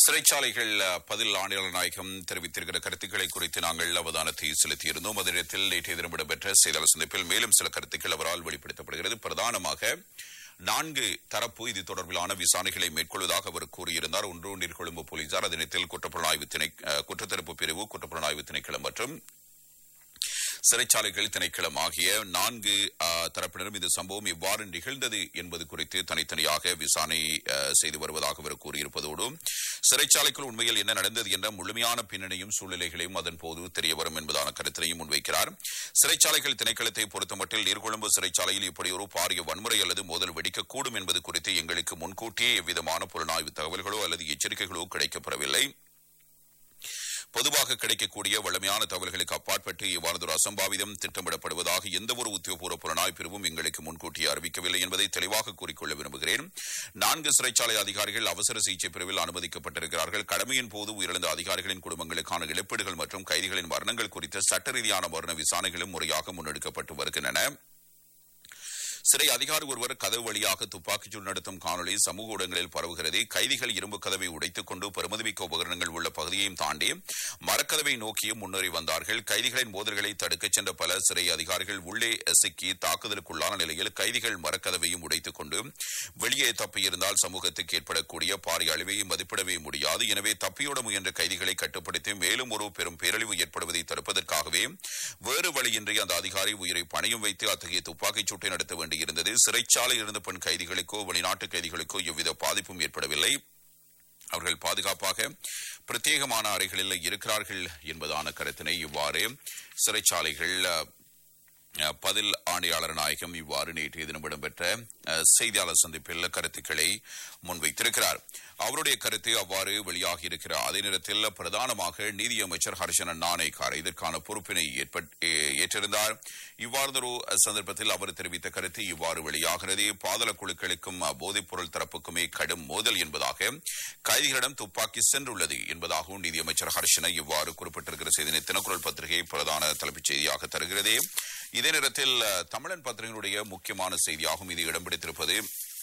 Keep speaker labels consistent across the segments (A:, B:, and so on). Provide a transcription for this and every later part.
A: சிறைச்சாலைகள் அஹ், பதில் ஆணையாளர் நாயகம் தெரிவித்திருக்கிற கருத்துக்களை குறித்து நாங்கள் அவதானத்தை செலுத்தியிருந்தோம் அதே நேரத்தில் நேற்றைய தினம் இடம்பெற்ற செய்தியாளர் சந்திப்பில் மேலும் சில கருத்துக்கள் அவரால் வெளிப்படுத்தப்படுகிறது பிரதானமாக நான்கு தரப்பு இது தொடர்பிலான விசாரணைகளை மேற்கொள்வதாக அவர் கூறியிருந்தார் ஒன்று நீர்கொழும்பு போலீசார் அதே நேரத்தில் குற்றப்புலனாய்வு திணை அஹ், குற்றத்தடுப்பு பிரிவு குற்றப்புலனாய்வு திணைக்களம் மற்றும் சிறைச்சாலைகள் திணைக்களம் ஆகிய நான்கு ஆ, தரப்பினரும் இந்த சம்பவம் எவ்வாறு நிகழ்ந்தது என்பது குறித்து தனித்தனியாக விசாரணை ஆ, செய்து வருவதாக அவர் கூறியிருப்பதோடு சிறைச்சாலைக்குள் உண்மையில் என்ன நடந்தது என்ற முழுமையான பின்னணியும் சூழ்நிலைகளையும் அதன் போது தெரிய வரும் என்பதான கருத்தினையும் முன்வைக்கிறார் சிறைச்சாலைகள் திணைக்களத்தை பொறுத்தமட்டில் நீர்கொழும்பு சிறைச்சாலையில் இப்படி ஒரு பாரிய வன்முறை அல்லது மோதல் வெடிக்கக்கூடும் என்பது குறித்து எங்களுக்கு முன்கூட்டியே எவ்விதமான புலனாய்வு தகவல்களோ அல்லது எச்சரிக்கைகளோ கிடைக்கப்பெறவில்லை பொதுவாக கிடைக்கக்கூடிய வலிமையான தகவல்களுக்கு அப்பாற்பட்டு இவ்வாறு அசம்பாவிதம் திட்டமிடப்படுவதாக எந்தவொரு உத்தியோகபூர்வ புலனாய்வு பிரிவும் எங்களுக்கு முன்கூட்டியே அறிவிக்கவில்லை என்பதை தெளிவாக கூறிக்கொள்ள விரும்புகிறேன் நான்கு சிறைச்சாலை அதிகாரிகள் அவசர சிகிச்சை பிரிவில் அனுமதிக்கப்பட்டிருக்கிறார்கள் கடமையின் போது உயிரிழந்த அதிகாரிகளின் குடும்பங்களுக்கான இழப்பீடுகள் மற்றும் கைதிகளின் மரணங்கள் குறித்த சட்ட ரீதியான மரண விசாரணைகளும் முறையாக முன்னெடுக்கப்பட்டு வருகின்றன சிறை அதிகாரி ஒருவர் கதவு வழியாக துப்பாக்கிச்சூடு நடத்தும் காணொலி சமூக ஊடகங்களில் பரவுகிறது கைதிகள் இரும்பு கதவை உடைத்துக் கொண்டு பெருமதிமிக்க உபகரணங்கள் உள்ள பகுதியையும் தாண்டி மரக்கதவை நோக்கியும் முன்னேறி வந்தார்கள் கைதிகளின் மோதல்களை தடுக்கச் சென்ற பல சிறை அதிகாரிகள் உள்ளே சிக்கி தாக்குதலுக்குள்ளான நிலையில் கைதிகள் மரக்கதவையும் உடைத்துக் கொண்டு வெளியே தப்பியிருந்தால் சமூகத்துக்கு ஏற்படக்கூடிய பாரிய அழிவை மதிப்பிடவே முடியாது எனவே தப்பியோட முயன்ற கைதிகளை கட்டுப்படுத்தி மேலும் ஒரு பெரும் பேரழிவு ஏற்படுவதை தடுப்பதற்காகவே வேறு வழியின்றி அந்த அதிகாரி உயிரை பணையும் வைத்து அத்தகைய துப்பாக்கிச் சூட்டை நடத்த வேண்டியிருந்தது சிறைச்சாலையில் இருந்த பெண் கைதிகளுக்கோ வெளிநாட்டு கைதிகளுக்கோ எவ்வித பாதிப்பும் ஏற்படவில்லை அவர்கள் பாதுகாப்பாக பிரத்யேகமான அறைகளில் இருக்கிறார்கள் என்பதான கருத்தினை இவ்வாறு சிறைச்சாலைகள் அஹ், அஹ், பதில் ஆணையாளர் நாயகம் இவ்வாறு நேற்றைய தினம் இடம்பெற்ற அஹ், செய்தியாளர் சந்திப்பில் கருத்துக்களை முன்வைத்திருக்கிறார் அவருடைய கருத்து அவ்வாறு வெளியாகி இருக்கிற அதே நேரத்தில் பிரதானமாக நீதியமைச்சர் ஹர்ஷன நாணேக்கார் இதற்கான பொறுப்பினை ஏற்பட்- ஏ- ஏற்றிருந்தார் இவ்வாறு ஒரு சந்தர்ப்பத்தில் அவர் தெரிவித்த கருத்து இவ்வாறு வெளியாகிறது பாதள குழுக்களுக்கும் அஹ், போதைப் பொருள் தரப்புக்குமே கடும் மோதல் என்பதாக கைதிகளிடம் துப்பாக்கி சென்றுள்ளது என்பதாகவும் நீதியமைச்சர் ஹர்ஷன இவ்வாறு குறிப்பிட்டிருக்கிற செய்தினை தினக்குரல் பத்திரிகை பிரதான தலைப்புச் செய்தியாக தருகிறது இதே நேரத்தில் அஹ், தமிழன் பத்திரிகையினுடைய முக்கியமான செய்தியாகவும் இது இடம் பிடித்திருப்பது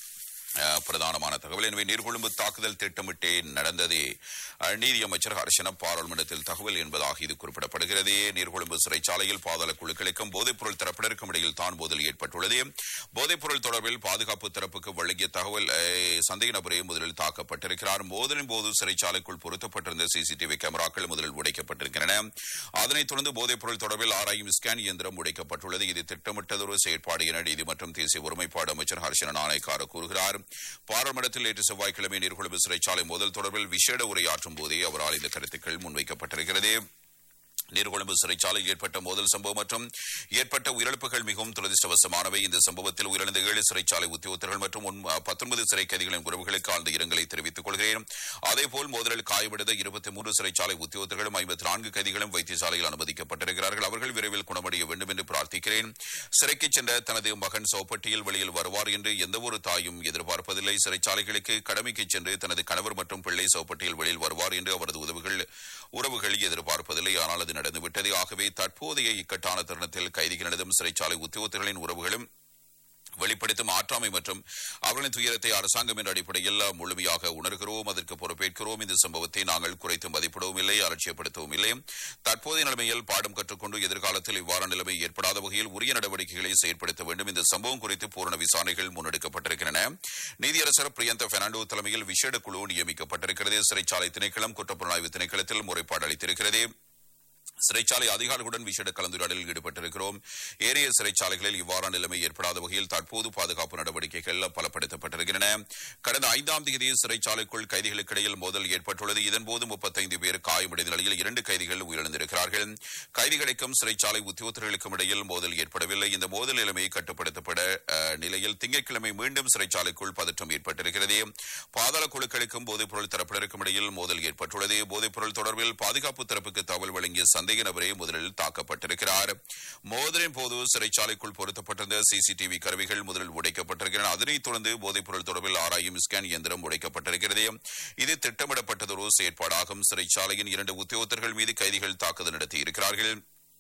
A: அஹ், பிரதானமான தகவல் எனவே நீர்கொழும்பு தாக்குதல் திட்டமிட்டே நடந்தது அஹ், நீதியமைச்சர் ஹர்ஷன பாராளுமன்றத்தில் தகவல் என்பதாக இது குறிப்பிடப்படுகிறது நீர்கொழும்பு சிறைச்சாலையில் பாதாள குழுக்களுக்கும் போதைப்பொருள் தரப்பினருக்கும் இடையில் தான் மோதல் ஏற்பட்டுள்ளது போதைப்பொருள் தொடர்பில் பாதுகாப்பு தரப்புக்கு வழங்கிய தகவல் அஹ், சந்தேக நபரே முதலில் தாக்கப்பட்டிருக்கிறார் மோதலின் போது சிறைச்சாலைக்குள் பொருத்தப்பட்டிருந்த சிசிடிவி கேமராக்கள் முதலில் உடைக்கப்பட்டிருக்கின்றன அதனைத் தொடர்ந்து போதைப்பொருள் தொடர்பில் ஆராயும் ஸ்கேன் இயந்திரம் உடைக்கப்பட்டுள்ளது இது திட்டமிட்டதொரு செயற்பாடு என நீதி மற்றும் தேசிய ஒருமைப்பாடு அமைச்சர் ஹர்ஷன நாணயக்கார கூறுகிறார் பாராளுமன்றத்தில் நேற்று செவ்வாய்க்கிழமை நீர்கொழும்பு சிறைச்சாலை மோதல் தொடர்பில் விசேட உரையாற்றும் போதே அவரால் இந்த கருத்துக்கள் முன்வைக்கப்பட்டிருக்கிறது நீர்கொழும்பு சிறைச்சாலையில் ஏற்பட்ட மோதல் சம்பவம் மற்றும் ஏற்பட்ட உயிரிழப்புகள் மிகவும் துரதிருஷ்டவசமானவை இந்த சம்பவத்தில் உயிரிழந்த ஏழு சிறைச்சாலை உத்தியோகத்தர்கள் மற்றும் உன்- பத்தொன்பது சிறை கைதிகளின் உறவுகளுக்கு ஆழ்ந்த இரங்கலை தெரிவித்துக் கொள்கிறேன் அதேபோல் மோதலில் காயமடைந்த இருபத்தி மூன்று சிறைச்சாலை உத்தியோகத்தர்களும் ஐம்பத்தி நான்கு கைதிகளும் வைத்தியசாலையில் அனுமதிக்கப்பட்டிருக்கிறார்கள் அவர்கள் விரைவில் குணமடைய வேண்டும் என்று பிரார்த்திக்கிறேன் சிறைக்கு சென்ற தனது மகன் சோப்பட்டியில் வெளியில் வருவார் என்று எந்தவொரு தாயும் எதிர்பார்ப்பதில்லை சிறைச்சாலைகளுக்கு கடமைக்கு சென்று தனது கணவர் மற்றும் பிள்ளை சோப்பட்டியில் வெளியில் வருவார் என்று அவரது உதவுகள் உறவுகள் எதிர்பார்ப்பதில்லை ஆனால் அது நடந்துவிட்டது ஆகவே தற்போதைய இக்கட்டான தருணத்தில் கைதிகளிடம் சிறைச்சாலை உத்தியோகத்தர்களின் உறவுகளும் வெளிப்படுத்தும் ஆற்றாமை மற்றும் அவர்களின் துயரத்தை அரசாங்கம் என்ற அடிப்படையில் முழுமையாக உணர்கிறோம் அதற்கு பொறுப்பேற்கிறோம் இந்த சம்பவத்தை நாங்கள் குறைத்து மதிப்பிடவும் இல்லை அலட்சியப்படுத்தவும் இல்லை தற்போதைய நிலைமையில் பாடம் கற்றுக்கொண்டு எதிர்காலத்தில் இவ்வாறான நிலைமை ஏற்படாத வகையில் உரிய நடவடிக்கைகளை செயற்படுத்த வேண்டும் இந்த சம்பவம் குறித்து பூரண விசாரணைகள் முன்னெடுக்கப்பட்டிருக்கின்றன நீதியரசர் பிரியந்த பெர்னாண்டோ தலைமையில் விசேட குழு நியமிக்கப்பட்டிருக்கிறது சிறைச்சாலை திணைக்களம் குற்றப்புலனாய்வு திணைக்களத்தில் முறைப்பாடு அளித்திருக்கிறது சிறைச்சாலை அதிகாரிகளுடன் விசேட கலந்துரையாடலில் ஈடுபட்டிருக்கிறோம் ஏரிய சிறைச்சாலைகளில் இவ்வாறான நிலைமை ஏற்படாத வகையில் தற்போது பாதுகாப்பு நடவடிக்கைகள் பலப்படுத்தப்பட்டிருக்கின்றன கடந்த ஐந்தாம் தேதி சிறைச்சாலைக்குள் கைதிகளுக்கிடையில் மோதல் ஏற்பட்டுள்ளது இதன்போது முப்பத்தைந்து பேர் காயமடைந்த நிலையில் இரண்டு கைதிகள் உயிரிழந்திருக்கிறார்கள் கைதிகளுக்கும் சிறைச்சாலை உத்தியோகத்தர்களுக்கும் இடையில் மோதல் ஏற்படவில்லை இந்த மோதல் நிலைமை கட்டுப்படுத்தப்பட அஹ், நிலையில் திங்கட்கிழமை மீண்டும் சிறைச்சாலைக்குள் பதற்றம் ஏற்பட்டிருக்கிறது பாதாள குழுக்களுக்கும் போதைப்பொருள் தரப்பினருக்கும் இடையில் மோதல் ஏற்பட்டுள்ளது போதைப்பொருள் தொடர்பில் பாதுகாப்பு தரப்புக்கு தகவல் வழங்கிய சந்தேக நபரே முதலில் தாக்கப்பட்டிருக்கிறார் மோதலின் போது சிறைச்சாலைக்குள் பொருத்தப்பட்டிருந்த சிசிடிவி கருவிகள் முதலில் உடைக்கப்பட்டிருக்கின்றன அதனைத் தொடர்ந்து போதைப்பொருள் தொடர்பில் ஆராயும் ஸ்கேன் இயந்திரம் உடைக்கப்பட்டிருக்கிறது இது திட்டமிடப்பட்டதொரு செயற்பாடாகும் சிறைச்சாலையின் இரண்டு உத்தியோகத்தர்கள் மீது கைதிகள் தாக்குதல் நடத்தியிருக்கிறார்கள்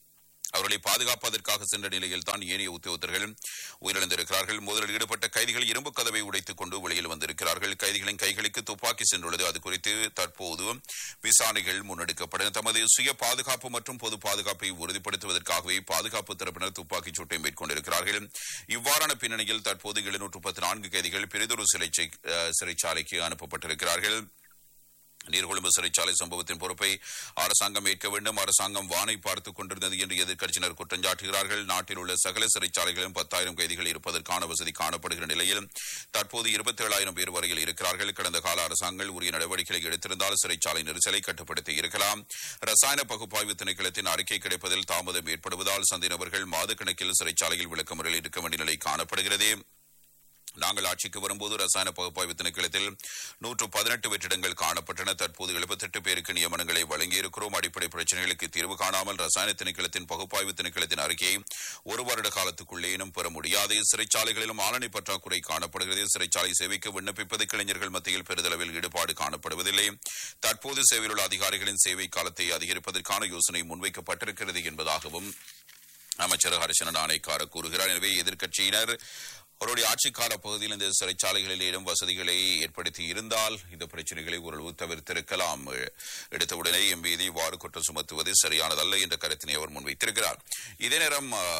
A: அவர்களை பாதுகாப்பதற்காக சென்ற நிலையில் தான் ஏனைய உத்தியோகத்தர்கள் உயிரிழந்திருக்கிறார்கள் முதலில் ஈடுபட்ட கைதிகள் இரும்பு கதவை உடைத்துக் கொண்டு வெளியில் வந்திருக்கிறார்கள் கைதிகளின் கைகளுக்கு துப்பாக்கி சென்றுள்ளது அது குறித்து தற்போது விசாரணைகள் முன்னெடுக்கப்படும் தமது சுய பாதுகாப்பு மற்றும் பொது பாதுகாப்பை உறுதிப்படுத்துவதற்காகவே பாதுகாப்பு தரப்பினர் துப்பாக்கிச் சூட்டை மேற்கொண்டிருக்கிறார்கள் இவ்வாறான பின்னணியில் தற்போது எழுநூற்று பத்து நான்கு கைதிகள் பெரிதொரு சிறைச்சை- அஹ், சிறைச்சாலைக்கு அனுப்பப்பட்டிருக்கிறார்கள் நீர்கொழும்பு சிறைச்சாலை சம்பவத்தின் பொறுப்பை அரசாங்கம் ஏற்க வேண்டும் அரசாங்கம் வானை பார்த்துக் கொண்டிருந்தது என்று எதிர்க்கட்சியினர் குற்றஞ்சாட்டுகிறார்கள் நாட்டில் உள்ள சகல சிறைச்சாலைகளிலும் பத்தாயிரம் கைதிகள் இருப்பதற்கான வசதி காணப்படுகிற நிலையில் தற்போது இருபத்தி ஏழாயிரம் பேர் வரையில் இருக்கிறார்கள் கடந்த கால அரசாங்கங்கள் உரிய நடவடிக்கைகளை எடுத்திருந்தால் சிறைச்சாலை நெரிசலை கட்டுப்படுத்தி இருக்கலாம் ரசாயன பகுப்பாய்வு திணைக்களத்தின் அறிக்கை கிடைப்பதில் தாமதம் ஏற்படுவதால் சந்தை நபர்கள் மாத கணக்கில் சிறைச்சாலையில் விளக்கமுறையில் இருக்க வேண்டிய நிலை காணப்படுகிறது நாங்கள் ஆட்சிக்கு வரும்போது ரசாயன பகுப்பாய்வு திணைக்களத்தில் நூற்று பதினெட்டு வெற்றிடங்கள் காணப்பட்டன தற்போது எழுபத்தெட்டு பேருக்கு நியமனங்களை வழங்கியிருக்கிறோம் அடிப்படை பிரச்சனைகளுக்கு தீர்வு காணாமல் ரசாயன திணைக்களத்தின் பகுப்பாய்வு திணைக்களத்தின் அறிக்கையை ஒரு வருட காலத்துக்குள்ளே இனம் பெற முடியாது சிறைச்சாலைகளிலும் ஆளணி பற்றாக்குறை காணப்படுகிறது சிறைச்சாலை சேவைக்கு விண்ணப்பிப்பதற்கு இளைஞர்கள் மத்தியில் பெரிதளவில் ஈடுபாடு காணப்படுவதில்லை தற்போது சேவையில் உள்ள அதிகாரிகளின் சேவை காலத்தை அதிகரிப்பதற்கான யோசனை முன்வைக்கப்பட்டிருக்கிறது என்பதாகவும் அமைச்சர் ஹர்ஷன நாணயக்கார கூறுகிறார் எனவே எதிர்க்கட்சியினர் அவருடைய ஆட்சிக்கால பகுதியில் இந்த சிறைச்சாலைகளிலும் வசதிகளை ஏற்படுத்தி இருந்தால் இந்த பிரச்சனைகளை ஓரளவு தவிர்த்திருக்கலாம் எடுத்தவுடனே எம் மீது இவ்வாறு குற்றம் சுமத்துவது சரியானதல்ல என்ற கருத்தினை அவர் முன்வைத்திருக்கிறார் இதே நேரம் ஆ,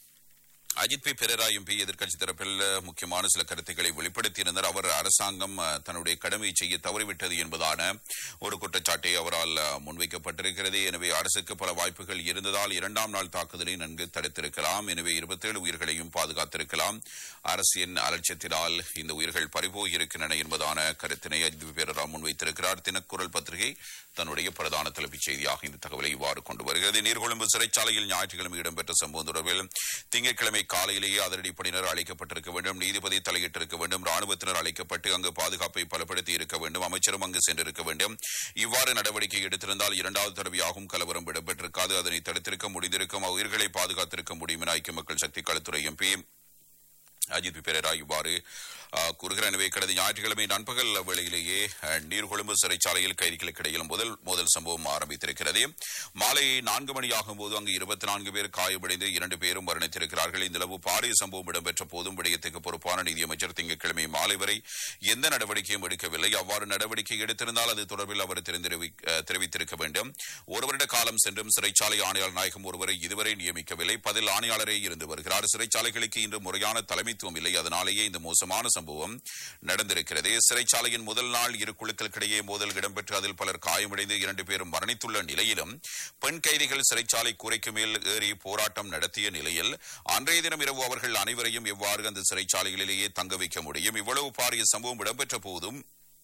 A: அஜித் பி பெரரா எம்பி எதிர்க்கட்சி தரப்பில் முக்கியமான சில கருத்துக்களை வெளிப்படுத்தியிருந்தார் அவர் அரசாங்கம் அஹ், தன்னுடைய கடமையை செய்ய தவறிவிட்டது என்பதான ஒரு குற்றச்சாட்டை அவரால் அஹ், முன்வைக்கப்பட்டிருக்கிறது எனவே அரசுக்கு பல வாய்ப்புகள் இருந்ததால் இரண்டாம் நாள் தாக்குதலை நன்கு தடுத்திருக்கலாம் எனவே இருபத்தேழு உயிர்களையும் பாதுகாத்திருக்கலாம் அரசின் அலட்சியத்தினால் இந்த உயிர்கள் பறிபோய் இருக்கின்றன என்பதான கருத்தினை அஜித் பி பெரரா முன்வைத்திருக்கிறார் தினக்குரல் பத்திரிகை தன்னுடைய பிரதான தலைப்புச் செய்தியாக இந்த தகவலை இவ்வாறு கொண்டு வருகிறது நீர்கொழும்பு சிறைச்சாலையில் ஞாயிற்றுக்கிழமை இடம்பெற்ற சம்பவம் தொடர்பில் திங்கட்கிழமை காலையிலேயே அதிரடிப்படையினர் அழைக்கப்பட்டிருக்க வேண்டும் நீதிபதி தலையிட்டிருக்க வேண்டும் ராணுவத்தினர் அழைக்கப்பட்டு அங்கு பாதுகாப்பை பலப்படுத்தி இருக்க வேண்டும் அமைச்சரும் அங்கு சென்றிருக்க வேண்டும் இவ்வாறு நடவடிக்கை எடுத்திருந்தால் இரண்டாவது தடவையாகவும் கலவரம் இடம்பெற்றிருக்காது அதனை தடுத்திருக்க முடிந்திருக்கும் உயிர்களை பாதுகாத்திருக்க முடியும் என ஐக்கிய மக்கள் சக்தி களத்துறை எம்பி அஜித் பி பெரேரா இவ்வாறு அஹ், கூறுகிறார் எனவே கடந்த ஞாயிற்றுக்கிழமை நண்பகல் வேளையிலேயே அஹ், நீர்கொழும்பு சிறைச்சாலையில் கைதிகளுக்கு இடையில் முதல் மோதல் சம்பவம் ஆரம்பித்திருக்கிறது மாலை நான்கு மணியாகும் போது அங்கு இருபத்தி நான்கு பேர் காயமடைந்து இரண்டு பேரும் மரணித்திருக்கிறார்கள் இந்த அளவு பாரிய சம்பவம் இடம்பெற்ற போதும் விடயத்துக்கு பொறுப்பான நிதியமைச்சர் திங்கட்கிழமை மாலை வரை எந்த நடவடிக்கையும் எடுக்கவில்லை அவ்வாறு நடவடிக்கை எடுத்திருந்தால் அது தொடர்பில் அவர் தெரிந்திருவி- அஹ், தெரிவித்திருக்க வேண்டும் ஒரு வருட காலம் சென்றும் சிறைச்சாலை ஆணையாளர் நாயகம் ஒருவரை இதுவரை நியமிக்கவில்லை பதில் ஆணையாளரே இருந்து வருகிறார் சிறைச்சாலைகளுக்கு இன்று முறையான தலைமைத்துவம் இல்லை அதனாலேயே இந்த மோசமான சம்பவம் நடந்திருக்கிறது சிறைச்சாலையின் முதல் நாள் இரு குழுக்களுக்கிடையே மோதல் இடம்பெற்று அதில் பலர் காயமடைந்து இரண்டு பேரும் மரணித்துள்ள நிலையிலும் பெண் கைதிகள் சிறைச்சாலை கூரைக்கு மேல் ஏறி போராட்டம் நடத்திய நிலையில் அன்றைய தினம் இரவு அவர்கள் அனைவரையும் எவ்வாறு அந்த சிறைச்சாலைகளிலேயே தங்க வைக்க முடியும் இவ்வளவு பாரிய சம்பவம் இடம்பெற்ற போதும்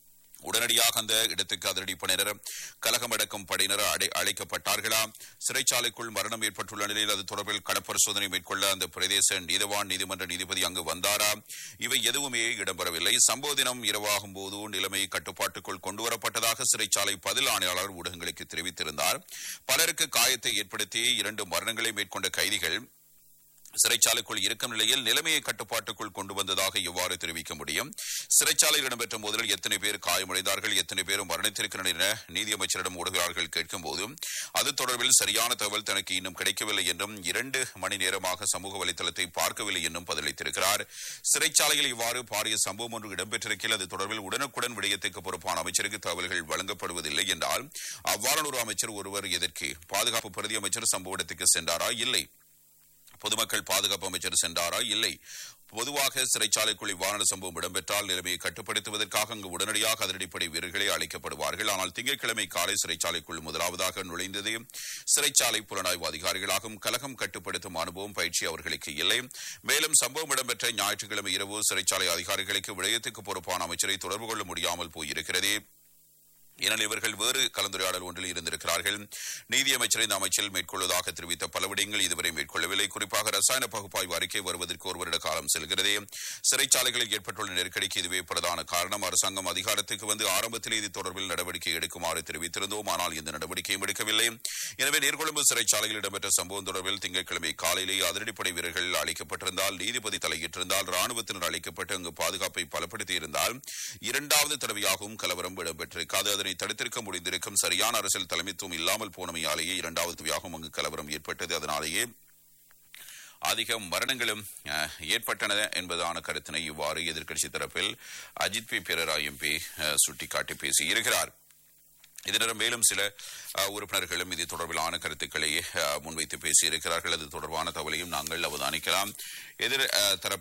A: உடனடியாக அந்த இடத்துக்கு அதிரடிப்படையினர் கலகம் அடக்கும் படையினர் அடை- அழைக்கப்பட்டார்களா சிறைச்சாலைக்குள் மரணம் ஏற்பட்டுள்ள நிலையில் அது தொடர்பில் களப்பரிசோதனை மேற்கொள்ள அந்த பிரதேச நீதவான் நீதிமன்ற நீதிபதி அங்கு வந்தாரா இவை எதுவுமே இடம்பெறவில்லை சம்பவ தினம் இரவாகும் போது நிலைமை கட்டுப்பாட்டுக்குள் கொண்டுவரப்பட்டதாக சிறைச்சாலை பதில் ஆணையாளர் ஊடகங்களுக்கு தெரிவித்திருந்தார் பலருக்கு காயத்தை ஏற்படுத்தி இரண்டு மரணங்களை மேற்கொண்ட கைதிகள் சிறைச்சாலைக்குள் இருக்கும் நிலையில் நிலைமையை கட்டுப்பாட்டுக்குள் கொண்டு வந்ததாக எவ்வாறு தெரிவிக்க முடியும் சிறைச்சாலையில் இடம்பெற்ற மோதலில் எத்தனை பேர் காயமடைந்தார்கள் எத்தனை பேர் மரணித்திருக்கிறனர் என நீதியமைச்சரிடம் ஊடகவியலாளர்கள் கேட்கும்போது அது தொடர்பில் சரியான தகவல் தனக்கு இன்னும் கிடைக்கவில்லை என்றும் இரண்டு மணி நேரமாக சமூக வலைதளத்தை பார்க்கவில்லை என்றும் பதிலளித்திருக்கிறார் சிறைச்சாலையில் இவ்வாறு பாரிய சம்பவம் ஒன்று இடம்பெற்றிருக்கிறது அது தொடர்பில் உடனுக்குடன் விடயத்துக்கு பொறுப்பான அமைச்சருக்கு தகவல்கள் வழங்கப்படுவதில்லை என்றால் அவ்வாறான ஒரு அமைச்சர் ஒருவர் எதற்கு பாதுகாப்பு பிரதி அமைச்சர் சம்பவ இடத்துக்கு சென்றாரா இல்லை பொதுமக்கள் பாதுகாப்பு அமைச்சர் சென்றாரா இல்லை பொதுவாக சிறைச்சாலைக்குள் இவ்வாறான சம்பவம் இடம்பெற்றால் நிலைமையை கட்டுப்படுத்துவதற்காக அங்கு உடனடியாக அதிரடிப்படை வீரர்களே அழைக்கப்படுவார்கள் ஆனால் திங்கட்கிழமை காலை சிறைச்சாலைக்குள் முதலாவதாக நுழைந்தது சிறைச்சாலை புலனாய்வு அதிகாரிகளாகும் கலகம் கட்டுப்படுத்தும் அனுபவம் பயிற்சி அவர்களுக்கு இல்லை மேலும் சம்பவம் இடம்பெற்ற ஞாயிற்றுக்கிழமை இரவு சிறைச்சாலை அதிகாரிகளுக்கு விடயத்துக்கு பொறுப்பான அமைச்சரை தொடர்பு கொள்ள முடியாமல் போயிருக்கிறது ஏனால் இவர்கள் வேறு கலந்துரையாடல் ஒன்றில் இருந்திருக்கிறார்கள் நீதியமைச்சர் இந்த அமைச்சில் மேற்கொள்வதாக தெரிவித்த பல விடயங்கள் இதுவரை மேற்கொள்ளவில்லை குறிப்பாக ரசாயன பகுப்பாய்வு அறிக்கை வருவதற்கு ஒரு வருட காலம் செல்கிறது சிறைச்சாலைகளில் ஏற்பட்டுள்ள நெருக்கடிக்கு இதுவே பிரதான காரணம் அரசாங்கம் அதிகாரத்துக்கு வந்து ஆரம்பத்தில் இது தொடர்பில் நடவடிக்கை எடுக்குமாறு தெரிவித்திருந்தோம் ஆனால் இந்த நடவடிக்கையும் எடுக்கவில்லை எனவே நீர்கொழும்பு சிறைச்சாலையில் இடம்பெற்ற சம்பவம் தொடர்பில் திங்கட்கிழமை காலையிலேயே அதிரடிப்படை வீரர்கள் அழைக்கப்பட்டிருந்தால் நீதிபதி தலையிட்டிருந்தால் ராணுவத்தினர் அழைக்கப்பட்டு அங்கு பாதுகாப்பை பலப்படுத்தியிருந்தால் இரண்டாவது தடவையாகவும் கலவரம் இடம்பெற்றிருக்காது அதனை தடுத்திருக்க முடிந்திருக்கும் சரியான அரசியல் தலைமைத்துவம் இல்லாமல் போனமையாலேயே இரண்டாவது தடவையாகவும் அங்கு கலவரம் ஏற்பட்டது அதனாலேயே அதிக மரணங்களும் அஹ், ஏற்பட்டன என்பதான கருத்தினை இவ்வாறு எதிர்க்கட்சி தரப்பில் அஜித் பி பிரரா எம்பி சுட்டிக்காட்டி பேசியிருக்கிறார் இதனிடம் மேலும் சில அஹ், உறுப்பினர்களும் இது தொடர்பிலான கருத்துக்களை அஹ், முன்வைத்து பேசியிருக்கிறார்கள் அது தொடர்பான தகவலையும் நாங்கள் அவதானிக்கலாம் எதிர் அஹ், தரப்பு